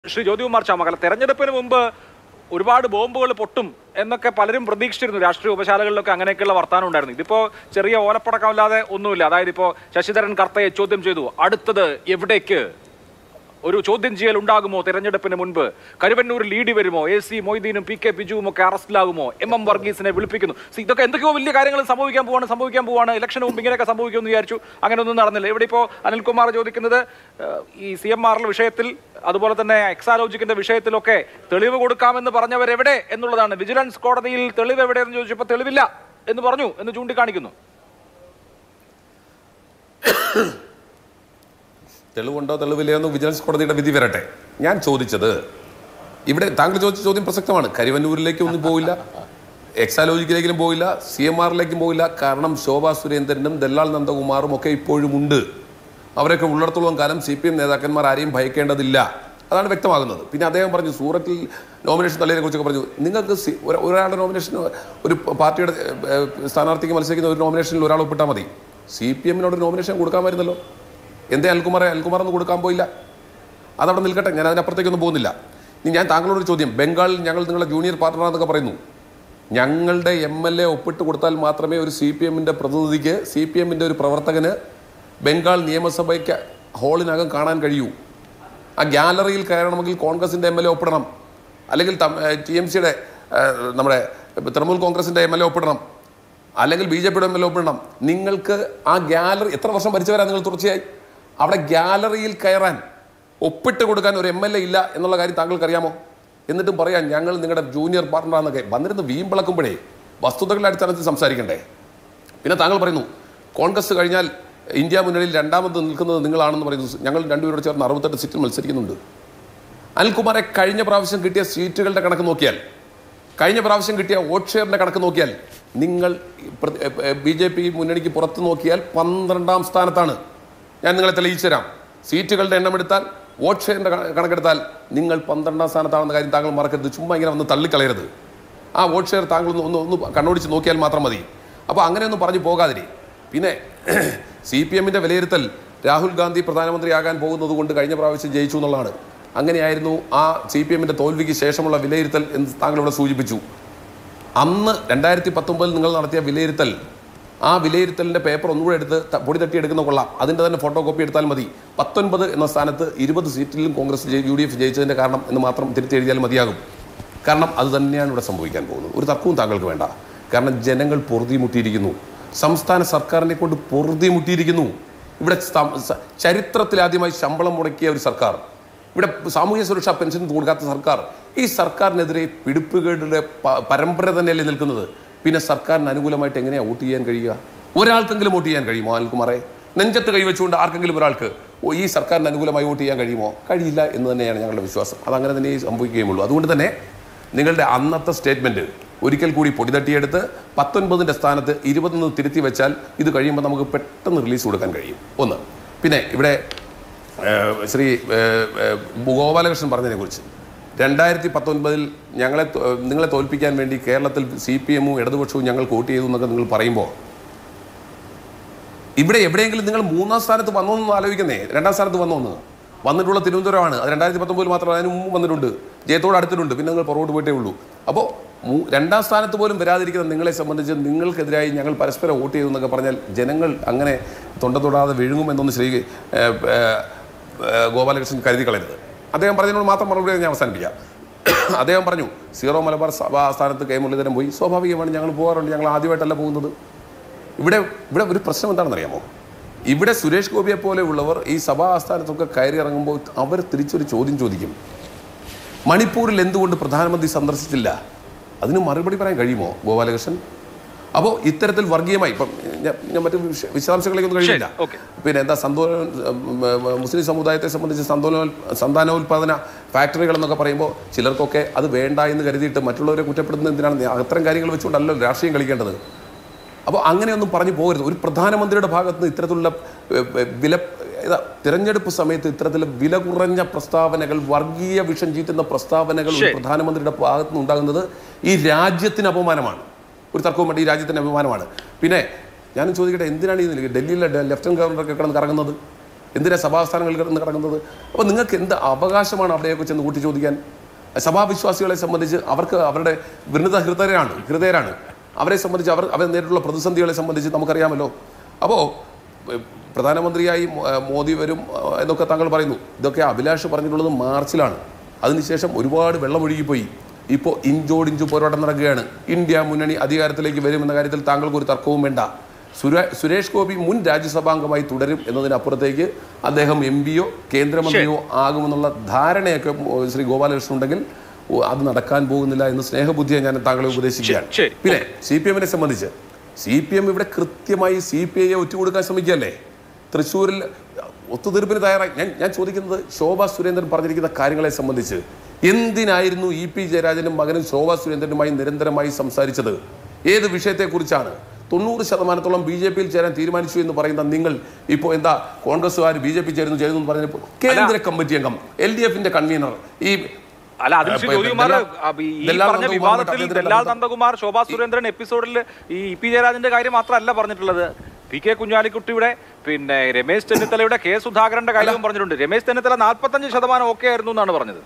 ശ്രീ ജ്യോതികുമാർ ചാമകല തെരഞ്ഞെടുപ്പിന് മുമ്പ് ഒരുപാട് ബോംബുകൾ പൊട്ടും എന്നൊക്കെ പലരും പ്രതീക്ഷിച്ചിരുന്നു രാഷ്ട്രീയ ഉപശാലകളിലൊക്കെ അങ്ങനെയൊക്കെയുള്ള വർത്താനം ഉണ്ടായിരുന്നു ഇതിപ്പോ ചെറിയ ഓലപ്പടക്കമല്ലാതെ ഒന്നുമില്ല അതായത് ഇപ്പോ ശശിധരൻ കർത്തയെ ചോദ്യം ചെയ്തു അടുത്തത് എവിടേക്ക് ഒരു ചോദ്യം ചെയ്യൽ ഉണ്ടാകുമോ തെരഞ്ഞെടുപ്പിന് മുൻപ് കരുവന്നൂർ ലീഡ് വരുമോ എ സി മൊയ്തീനും പി കെ ബിജുവും ഒക്കെ അറസ്റ്റിലാകുമോ എം എം വർഗീസിനെ വിളിപ്പിക്കുന്നു See, ഇതൊക്കെ എന്തൊക്കെയോ വലിയ കാര്യങ്ങൾ സംഭവിക്കാൻ പോവാണ് സംഭവിക്കാൻ പോവാണ് ഇലക്ഷന് മുമ്പ് ഇങ്ങനെയൊക്കെ സംഭവിക്കുമെന്ന് വിചാരിച്ചു അങ്ങനെ ഒന്നും നടന്നില്ല ഇവിടെ ഇപ്പോൾ അനിൽകുമാർ ചോദിക്കുന്നത് ഏഹ്, ഈ സി എം ആറിലെ വിഷയത്തിൽ അതുപോലെ തന്നെ എക്സാലോജിക്കിന്റെ വിഷയത്തിലൊക്കെ തെളിവ് കൊടുക്കാമെന്ന് പറഞ്ഞവരെവിടെ എന്നുള്ളതാണ് വിജിലൻസ് കോടതിയിൽ തെളിവ് എവിടെയെന്ന് ചോദിച്ചപ്പോൾ തെളിവില്ല എന്ന് പറഞ്ഞു എന്ന് ചൂണ്ടിക്കാണിക്കുന്നു തെളിവുണ്ടോ തെളിവില്ലയോ എന്ന് വിജിലൻസ് കോടതിയുടെ വിധി വരട്ടെ ഞാൻ ചോദിച്ചത് ഇവിടെ താങ്കൾ ചോദിച്ച ചോദ്യം പ്രസക്തമാണ് കരിവന്നൂരിലേക്കും ഒന്നും പോയില്ല എക്സാലോജിക്കിലേക്കും പോയില്ല സി എം ആറിലേക്കും പോയില്ല കാരണം ശോഭാ സുരേന്ദ്രനും ദല്ലാൽ നന്ദകുമാറും ഒക്കെ ഇപ്പോഴും ഉണ്ട് അവരൊക്കെ ഉള്ളിടത്തോളം കാലം സി പി എം നേതാക്കന്മാർ ആരെയും ഭയക്കേണ്ടതില്ല അതാണ് വ്യക്തമാകുന്നത് പിന്നെ അദ്ദേഹം പറഞ്ഞു സൂറത്തിൽ നോമിനേഷൻ തള്ളിയതിനെ കുറിച്ചൊക്കെ പറഞ്ഞു നിങ്ങൾക്ക് സി- ഒര- ഒരാളുടെ നോമിനേഷൻ ഒരു പാർട്ടിയുടെ ഏഹ്, സ്ഥാനാർത്ഥിക്ക് മത്സരിക്കുന്ന ഒരു നോമിനേഷനിൽ ഒരാൾ ഒപ്പിട്ടാൽ മതി സി പി എമ്മിനോട് നോമിനേഷൻ കൊടുക്കാമായിരുന്നല്ലോ എന്തേ അൽകുമാറെ അൽകുമാർ ഒന്ന് കൊടുക്കാൻ പോയില്ല അതവിടെ നിൽക്കട്ടെ ഞാൻ അതിനപ്പുറത്തേക്കൊന്നും പോകുന്നില്ല ഇനി ഞാൻ താങ്കളോട് ഒരു ചോദ്യം ബംഗാളിൽ ഞങ്ങൾ നിങ്ങളുടെ ജൂനിയർ പാർട്ട്ണറാന്നൊക്കെ പറയുന്നു ഞങ്ങളുടെ എം എൽ എ ഒപ്പിട്ട് കൊടുത്താൽ മാത്രമേ ഒരു സി പി എമ്മിൻ്റെ പ്രതിനിധിക്ക് സി പി എമ്മിൻ്റെ ഒരു പ്രവർത്തകന് ബംഗാൾ നിയമസഭയ്ക്ക് ഹാളിനകം കാണാൻ കഴിയൂ ആ ഗ്യാലറിയിൽ കയറണമെങ്കിൽ കോൺഗ്രസിൻ്റെ എം എൽ എ ഒപ്പിടണം അല്ലെങ്കിൽ ടി എം സിയുടെ നമ്മുടെ തൃണമൂൽ കോൺഗ്രസിൻ്റെ എം എൽ എ ഒപ്പിടണം അല്ലെങ്കിൽ ബി ജെ പിയുടെ എം എൽ എ ഒപ്പിടണം നിങ്ങൾക്ക് ആ ഗ്യാലറി എത്ര വർഷം ഭരിച്ചവരാ നിങ്ങൾ തുടർച്ചയായി അവിടെ ഗ്യാലറിയിൽ കയറാൻ ഒപ്പിട്ട് കൊടുക്കാൻ ഒരു എം എൽ എ ഇല്ല എന്നുള്ള കാര്യം താങ്കൾക്ക് അറിയാമോ എന്നിട്ടും പറയാം ഞങ്ങൾ നിങ്ങളുടെ ജൂനിയർ പാർട്ട്ണറാന്നൊക്കെ വന്നിരുന്ന് വീമ്പിളക്കുമ്പോഴേ വസ്തുതകളുടെ അടിസ്ഥാനത്തിൽ സംസാരിക്കണ്ടേ പിന്നെ താങ്കൾ പറയുന്നു കോൺഗ്രസ് കഴിഞ്ഞാൽ ഇന്ത്യ മുന്നണിയിൽ രണ്ടാമത് നിൽക്കുന്നത് നിങ്ങളാണെന്ന് പറയുന്നു ഞങ്ങൾ രണ്ടുപേരോട് ചേർന്ന് അറുപത്തെട്ട് സീറ്റിൽ മത്സരിക്കുന്നുണ്ട് അനിൽകുമാറെ കഴിഞ്ഞ പ്രാവശ്യം കിട്ടിയ സീറ്റുകളുടെ കണക്ക് നോക്കിയാൽ കഴിഞ്ഞ പ്രാവശ്യം കിട്ടിയ വോട്ട് ഷെയറിന്റെ കണക്ക് നോക്കിയാൽ നിങ്ങൾ ബി ജെ പി മുന്നണിക്ക് പുറത്ത് നോക്കിയാൽ പന്ത്രണ്ടാം സ്ഥാനത്താണ് ഞാൻ നിങ്ങളെ തെളിയിച്ചു തരാം സീറ്റുകളുടെ എണ്ണം എടുത്താൽ വോട്ട് ഷെയറിന്റെ കണ- കണക്കെടുത്താൽ നിങ്ങൾ പന്ത്രണ്ടാം സ്ഥാനത്താണെന്ന കാര്യം താങ്കൾ മറക്കരുത് ചുമ്മാ ഇങ്ങനെ വന്ന് തള്ളിക്കളയരുത് ആ വോട്ട് ഷെയർ താങ്കൾ ഒന്ന് ഒന്ന് ഒന്ന് കണ്ണോടിച്ച് നോക്കിയാൽ മാത്രം മതി അപ്പോൾ അങ്ങനെയൊന്നും പറഞ്ഞു പോകാതിരി പിന്നെ സി പി എമ്മിൻ്റെ വിലയിരുത്തൽ രാഹുൽ ഗാന്ധി പ്രധാനമന്ത്രിയാകാൻ പോകുന്നത് കൊണ്ട് കഴിഞ്ഞ പ്രാവശ്യം ജയിച്ചു എന്നുള്ളതാണ് അങ്ങനെയായിരുന്നു ആ സി പി എമ്മിൻ്റെ തോൽവിക്ക് ശേഷമുള്ള വിലയിരുത്തൽ എന്ന് താങ്കൾ ഇവിടെ സൂചിപ്പിച്ചു അന്ന് രണ്ടായിരത്തി പത്തൊമ്പതിൽ നിങ്ങൾ നടത്തിയ വിലയിരുത്തൽ ആ വിലയിരുത്തലിൻ്റെ പേപ്പർ ഒന്നുകൂടെ എടുത്ത് ത- പൊടി തട്ടി എടുക്കുന്ന കൊള്ളാം അതിൻ്റെ തന്നെ ഫോട്ടോ കോപ്പി എടുത്താൽ മതി പത്തൊൻപത് എന്ന സ്ഥാനത്ത് ഇരുപത് സീറ്റിലും കോൺഗ്രസ് ജയി- യു ഡി എഫ് ജയിച്ചതിൻ്റെ കാരണം എന്ന് മാത്രം തിരുത്തി എഴുതിയാൽ മതിയാകും കാരണം അത് തന്നെയാണ് ഇവിടെ സംഭവിക്കാൻ പോകുന്നത് ഒരു തർക്കവും താങ്കൾക്ക് വേണ്ട കാരണം ജനങ്ങൾ പൊറുതിമുട്ടിയിരിക്കുന്നു സംസ്ഥാന സർക്കാരിനെ കൊണ്ട് പൊറുതിമുട്ടിയിരിക്കുന്നു ഇവിടെ സം- സ- ചരിത്രത്തിലാദ്യമായി ശമ്പളം മുടക്കിയ ഒരു സർക്കാർ ഇവിടെ സാമൂഹ്യ സുരക്ഷാ പെൻഷൻ കൊടുക്കാത്ത സർക്കാർ ഈ സർക്കാരിനെതിരെ പിടിപ്പുകളുടെ പ- പരമ്പര തന്നെയല്ലേ നിൽക്കുന്നത് പിന്നെ സർക്കാരിന് അനുകൂലമായിട്ട് എങ്ങനെയാണ് വോട്ട് ചെയ്യാൻ കഴിയുക ഒരാൾക്കെങ്കിലും വോട്ട് ചെയ്യാൻ കഴിയുമോ അനിൽകുമാറെ നെഞ്ചത്ത് കൈവച്ചുകൊണ്ട് ആർക്കെങ്കിലും ഒരാൾക്ക് ഓ, ഈ സർക്കാരിന് അനുകൂലമായി വോട്ട് ചെയ്യാൻ കഴിയുമോ കഴിയില്ല എന്ന് തന്നെയാണ് ഞങ്ങളുടെ വിശ്വാസം അതങ്ങനെ തന്നെ സംഭവിക്കുകയുള്ളൂ അതുകൊണ്ട് തന്നെ നിങ്ങളുടെ അന്നത്തെ സ്റ്റേറ്റ്മെൻറ്റ് ഒരിക്കൽ കൂടി പൊടി തട്ടിയെടുത്ത് പത്തൊൻപതിൻ്റെ സ്ഥാനത്ത് ഇരുപതൊന്ന് തിരുത്തി വെച്ചാൽ ഇത് കഴിയുമ്പോൾ നമുക്ക് പെട്ടെന്ന് റിലീസ് കൊടുക്കാൻ കഴിയും ഒന്ന് പിന്നെ ഇവിടെ ഏഹ്, ശ്രീ ഏഹ്, ഏഹ്, ഗോപാലകൃഷ്ണൻ പറഞ്ഞതിനെ കുറിച്ച് രണ്ടായിരത്തി പത്തൊൻപതിൽ ഞങ്ങളെ തോ- നിങ്ങളെ തോൽപ്പിക്കാൻ വേണ്ടി കേരളത്തിൽ സി പി എമ്മും ഇടതുപക്ഷവും ഞങ്ങൾ വോട്ട് ചെയ്തു എന്നൊക്കെ നിങ്ങൾ പറയുമ്പോൾ ഇവിടെ എവിടെയെങ്കിലും നിങ്ങൾ മൂന്നാം സ്ഥാനത്ത് വന്നോ എന്ന് ആലോചിക്കുന്നേ രണ്ടാം സ്ഥാനത്ത് വന്നോ എന്ന് വന്നിട്ടുള്ള തിരുവനന്തപുരമാണ് അത് രണ്ടായിരത്തി പത്തൊമ്പതിൽ മാത്രം അതിന് മുമ്പ് വന്നിട്ടുണ്ട് ജയത്തോട് അടുത്തിട്ടുണ്ട് പിന്നെ നിങ്ങൾ പുറകോട്ട് പോയിട്ടേ ഉള്ളൂ അപ്പോൾ മൂ- രണ്ടാം സ്ഥാനത്ത് പോലും വരാതിരിക്കുന്ന നിങ്ങളെ സംബന്ധിച്ച് നിങ്ങൾക്കെതിരായി ഞങ്ങൾ പരസ്പരം വോട്ട് ചെയ്തു എന്നൊക്കെ പറഞ്ഞാൽ ജനങ്ങൾ അങ്ങനെ തൊണ്ട തൊടാതെ വിഴുങ്ങുമെന്നൊന്ന് ശ്രീ ഏഹ്, ഏഹ്, ഏഹ്, ഗോപാലകൃഷ്ണൻ കരുതി കളയരുത് അദ്ദേഹം പറഞ്ഞതിനോട് മാത്രം മറുപടി ഞാൻ അവസാനിപ്പിക്കാം അദ്ദേഹം പറഞ്ഞു സീറോ മലബാർ സഭാ സ്ഥാനത്ത് കെ മുരളീധരൻ പോയി സ്വാഭാവികമാണ് ഞങ്ങൾ പോകാറുണ്ട് ഞങ്ങൾ ആദ്യമായിട്ടല്ല പോകുന്നത് ഇവിടെ ഇവിടെ ഒരു പ്രശ്നം എന്താണെന്ന് അറിയാമോ ഇവിടെ സുരേഷ് ഗോപിയെ പോലെയുള്ളവർ ഈ സഭാ ആസ്ഥാനത്തൊക്കെ കയറി ഇറങ്ങുമ്പോൾ അവർ തിരിച്ചൊരു ചോദ്യം ചോദിക്കും മണിപ്പൂരിൽ എന്തുകൊണ്ട് പ്രധാനമന്ത്രി സന്ദർശിച്ചില്ല അതിന് മറുപടി പറയാൻ കഴിയുമോ ഗോപാലകൃഷ്ണൻ അപ്പോൾ ഇത്തരത്തിൽ വർഗീയമായി ഇപ്പം ഞാൻ ഞാൻ മറ്റു വിശ- വിശദാംശങ്ങളിലേക്കൊന്നും കഴിയില്ല ശരി, ഓക്കേ. പിന്നെ എന്താ സന്തോല മുസ്ലിം സമുദായത്തെ സംബന്ധിച്ച് സന്തോല സന്താനോൽപാദന ഫാക്ടറികൾ എന്നൊക്കെ പറയുമ്പോൾ ചിലർക്കൊക്കെ അത് വേണ്ട എന്ന് കരുതിയിട്ട് മറ്റുള്ളവരെ കുറ്റപ്പെടുത്തുന്നത് എന്തിനാണ് അത്തരം കാര്യങ്ങൾ വെച്ചുകൊണ്ടല്ലോ രാഷ്ട്രീയം കളിക്കേണ്ടത് അപ്പോൾ അങ്ങനെയൊന്നും പറഞ്ഞു പോകരുത് ഒരു പ്രധാനമന്ത്രിയുടെ ഭാഗത്ത് നിന്ന് ഇത്തരത്തിലുള്ള ഏഹ്, ഏഹ്, വില ഇതാ തിരഞ്ഞെടുപ്പ് സമയത്ത് ഇത്തരത്തിലുള്ള വില കുറഞ്ഞ പ്രസ്താവനകൾ വർഗീയ വിഷം ചീറ്റുന്ന പ്രസ്താവനകൾ ഒരു ശരി. പ്രധാനമന്ത്രിയുടെ ഭാഗത്ത് നിന്ന് ഉണ്ടാകുന്നത് ഈ രാജ്യത്തിന് അപമാനമാണ് ഒരു തർക്കവും വേണ്ട ഈ രാജ്യത്തിന് അപമാനമാണ് പിന്നെ ഞാനും ചോദിക്കട്ടെ എന്തിനാണ് ഈ ഡൽഹിയിലെ ലെഫ്റ്റനന്റ് ഗവർണറൊക്കെ കിടന്ന് കറങ്ങുന്നത് എന്തിനാ സഭാസ്ഥാനങ്ങളിൽ കിടന്ന് കിടക്കുന്നത് അപ്പോൾ നിങ്ങൾക്ക് എന്ത് അവകാശമാണ് അവിടെയൊക്കെ ചെന്ന് കൂട്ടി ചോദിക്കാൻ സഭാവിശ്വാസികളെ സംബന്ധിച്ച് അവർക്ക് അവരുടെ വിനൃത ഹൃദയരാണ് ഹൃദയരാണ് അവരെ സംബന്ധിച്ച് അവർ അവർ നേരിട്ടുള്ള പ്രതിസന്ധികളെ സംബന്ധിച്ച് നമുക്കറിയാമല്ലോ അപ്പോൾ പ്രധാനമന്ത്രിയായി മോ- ഏഹ് മോദി വരും ഏഹ് എന്നൊക്കെ താങ്കൾ പറയുന്നു ഇതൊക്കെ അഭിലാഷ് പറഞ്ഞിട്ടുള്ളത് മാർച്ചിലാണ് അതിനുശേഷം ഒരുപാട് വെള്ളമൊഴുകിപ്പോയി ഇപ്പോൾ ഇഞ്ചോടിഞ്ചു പോരാട്ടം നടക്കുകയാണ് ഇന്ത്യ മുന്നണി അധികാരത്തിലേക്ക് വരുമെന്ന കാര്യത്തിൽ താങ്കൾക്ക് ഒരു തർക്കവും വേണ്ട സുരേ സുരേഷ് ഗോപി മുൻ രാജ്യസഭാംഗമായി തുടരും എന്നതിനപ്പുറത്തേക്ക് അദ്ദേഹം എം പിയോ കേന്ദ്രമന്ത്രിയോ ആകുമെന്നുള്ള ധാരണയൊക്കെ ഉം, ശ്രീ ഗോപാലകൃഷ്ണൻ ഉണ്ടെങ്കിൽ ഉം, അത് നടക്കാൻ പോകുന്നില്ല എന്ന് സ്നേഹബുദ്ധിയെ ഞാൻ താങ്കളെ ഉപദേശിക്കുകയാണ് ശരി, ശരി. പിന്നെ സി പി എമ്മിനെ സംബന്ധിച്ച് സി പി എം ഇവിടെ കൃത്യമായി സി പി ഐയെ ഒറ്റുകൊടുക്കാൻ ശ്രമിക്കുകയല്ലേ തൃശ്ശൂരിൽ ഒത്തുതീർപ്പിന് തയ്യാറായി ഞാൻ ഞാൻ ചോദിക്കുന്നത് ശോഭാ സുരേന്ദ്രൻ പറഞ്ഞിരിക്കുന്ന കാര്യങ്ങളെ സംബന്ധിച്ച് എന്തിനായിരുന്നു ഇ പി ജയരാജനും മകനും ശോഭാ സുരേന്ദ്രനുമായി നിരന്തരമായി സംസാരിച്ചത് ഏത് വിഷയത്തെക്കുറിച്ചാണ് തൊണ്ണൂറ് ശതമാനത്തോളം ബി ജെ പിയിൽ ചേരാൻ തീരുമാനിച്ചു എന്ന് പറയുന്ന നിങ്ങൾ ഇപ്പോൾ എന്താ കോൺഗ്രസ്സുകാർ ബി ജെ പി ചേരുന്നു ചേരുന്നു എന്ന് പറഞ്ഞപ്പോൾ കേന്ദ്ര കമ്മിറ്റി അംഗം എൽ ഡി എഫിന്റെ കൺവീനർ ഈ അല്ല അതിൽ ശ്രീ ഇപ്പൊ ജ്യോതികുമാർ ദല്ലാൽ- ആ, ഈ ദല്ലാൽ പറഞ്ഞ നന്ദകുമാറിന്റെ വിവാദത്തിൽ അദ്ദേഹത്തിന്റെ ദല്ലാൽ ബന്ധം- നന്ദകുമാർ ശോഭാ സുരേന്ദ്രൻ എപ്പിസോഡിൽ ഈ ഇ പി ജയരാജന്റെ കാര്യം മാത്രമല്ല പറഞ്ഞിട്ടുള്ളത് പി കെ കുഞ്ഞാലിക്കുട്ടിയുടെ പിന്നെ രമേശ് ചെന്നിത്തലയുടെ കെ സുധാകരന്റെ കാര്യവും പറഞ്ഞിട്ടുണ്ട് രമേശ് ചെന്നിത്തല നാൽപ്പത്തഞ്ച് ശതമാനം ഓക്കെ ആയിരുന്നു എന്നാണ് പറഞ്ഞത്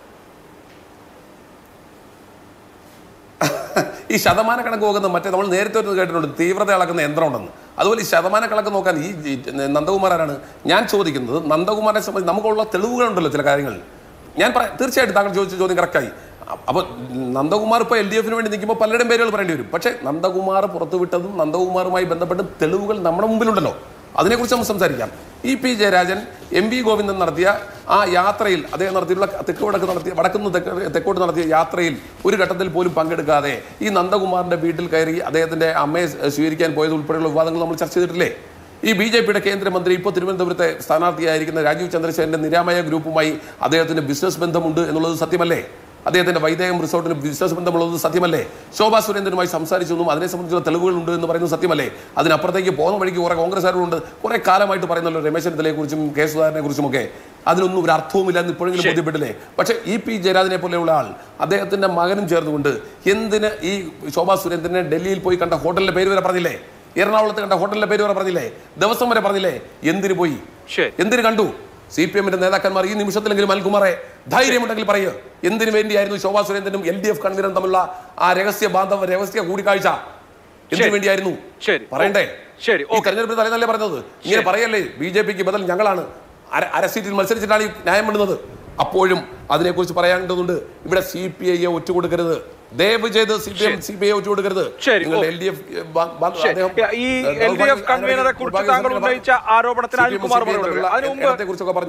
ഈ ശതമാന കണക്ക് നോക്കുന്ന മറ്റേ നമ്മൾ നേരത്തെ ഒരു കേട്ടിട്ടുണ്ട് തീവ്രത അളക്കുന്ന യന്ത്രം ഉണ്ടെന്ന് അതുപോലെ ഈ ശതമാന കണക്ക് നോക്കാൻ ഈ ഈ നന്ദകുമാർ ആരാണ് ഞാൻ ചോദിക്കുന്നത് നന്ദകുമാറിനെ സംബന്ധിച്ച് നമുക്കുള്ള തെളിവുകളുണ്ടല്ലോ ചില കാര്യങ്ങളിൽ ഞാൻ പറയാം തീർച്ചയായിട്ടും താങ്കൾ ചോദിച്ച ചോദ്യം കറക്റ്റായി അപ്പോൾ നന്ദകുമാർ ഇപ്പോൾ എൽ ഡി എഫിന് വേണ്ടി നിൽക്കുമ്പോൾ പലരുടെയും പേരുകൾ പറയേണ്ടി വരും പക്ഷേ നന്ദകുമാർ പുറത്തുവിട്ടതും നന്ദകുമാറുമായി ബന്ധപ്പെട്ട തെളിവുകൾ നമ്മുടെ മുമ്പിലുണ്ടല്ലോ അതിനെക്കുറിച്ച് നമുക്ക് സംസാരിക്കാം E P Jayarajan M V Govindan നടത്തിയ ആ യാത്രയിൽ അദ്ദേഹം നടത്തിയിട്ടുള്ള തെക്ക് വടക്ക് നടത്തിയ വടക്കുന്ന് തെക്ക് തെക്കോട്ട് നടത്തിയ യാത്രയിൽ ഒരു ഘട്ടത്തിൽ പോലും പങ്കെടുക്കാതെ ഈ നന്ദകുമാറിന്റെ വീട്ടിൽ കയറി അദ്ദേഹത്തിന്റെ അമ്മയെ സ്വീകരിക്കാൻ പോയത് ഉൾപ്പെടെയുള്ള വിവാദങ്ങൾ നമ്മൾ ചർച്ച ചെയ്തിട്ടില്ലേ ഈ ബി ജെ പിയുടെ കേന്ദ്രമന്ത്രി ഇപ്പോൾ തിരുവനന്തപുരത്തെ സ്ഥാനാർത്ഥിയായിരിക്കുന്ന രാജീവ് ചന്ദ്രശേഖരന്റെ നിരാമയ ഗ്രൂപ്പുമായി അദ്ദേഹത്തിന് ബിസിനസ് ബന്ധമുണ്ട് എന്നുള്ളത് സത്യമല്ലേ അദ്ദേഹത്തിന്റെ വൈദേഹം റിസോർട്ടിന് ബിസിനസ് ബന്ധമുള്ളത് സത്യമല്ലേ ശോഭാ സുരേന്ദ്രനുമായി സംസാരിച്ചെന്നും അതിനെ സംബന്ധിച്ചുള്ള തെളിവുകളുണ്ട് എന്ന് പറയുന്നത് സത്യമല്ലേ അതിനപ്പുറത്തേക്ക് പോകുന്ന വഴിക്ക് കുറെ കോൺഗ്രസ്സുകാരുണ്ട് കുറെ കാലമായിട്ട് പറയുന്നല്ലോ രമേശ് ചെന്നിത്തലയെ കുറിച്ചും കെ സുധാകരനെ കുറിച്ചുമൊക്കെ അതിനൊന്നും ഒരു അർത്ഥവുമില്ല എന്ന് ഇപ്പോഴെങ്കിലും ബോധ്യപ്പെട്ടില്ലേ പക്ഷേ ഇ പി ജയരാജനെ പോലെയുള്ള ആൾ അദ്ദേഹത്തിന്റെ മകനും ചേർന്നുകൊണ്ട് എന്തിന് ഈ ശോഭാ സുരേന്ദ്രനെ ഡൽഹിയിൽ പോയി കണ്ട ഹോട്ടലിന്റെ പേര് വരെ പറഞ്ഞില്ലേ എറണാകുളത്ത് കണ്ട ഹോട്ടലിന്റെ പേര് വരെ പറഞ്ഞില്ലേ ദിവസം വരെ പറഞ്ഞില്ലേ എന്തിനു പോയി ശരി എന്തിനു കണ്ടു സി പി എമ്മിന്റെ നേതാക്കന്മാർ ഈ നിമിഷത്തിലെങ്കിലും അൽകുമാറെ ധൈര്യമുണ്ടെങ്കിൽ പറയുക എന്തിനു വേണ്ടിയായിരുന്നു ശോഭാ സുരേന്ദ്രനും എൽ ഡി എഫ് കൺവീനറും തമ്മിലുള്ള ആ രഹസ്യ ബാന്ധവ രഹസ്യ കൂടിക്കാഴ്ച എന്തിനു ശരി. വേണ്ടിയായിരുന്നു ശരി. പറയണ്ടേ ശരി, ഈ ഓക്കേ. തെരഞ്ഞെടുപ്പ് തലേന്നല്ലേ പറഞ്ഞത് ഇങ്ങനെ പറയല്ലേ ബി ജെ പിക്ക് ബദൽ ഞങ്ങളാണ് അര അര സീറ്റിൽ മത്സരിച്ചിട്ടാണ് ഈ ന്യായം വേണ്ടുന്നത് അപ്പോഴും അതിനെക്കുറിച്ച് പറയാനുണ്ടതുണ്ട് ഇവിടെ സി പി ഐയെ ഒറ്റുകൊടുക്കരുത് ദയവ് ചെയ്ത് C P M C P I ഒറ്റുകൊടുക്കരുത് ശരി, നിങ്ങൾ ഓക്കേ. എൽ ഡി എഫ് ശരി. ഈ എൽ ഡി എഫ് കൺവീനറെ കുറിച്ച് താങ്കൾ ഉന്നയിച്ച ആരോപണത്തിന് അനിൽകുമാർ മറുപടി പറയൂ. അതിനു മുമ്പ് കുറിച്ചൊക്കെ പറഞ്ഞു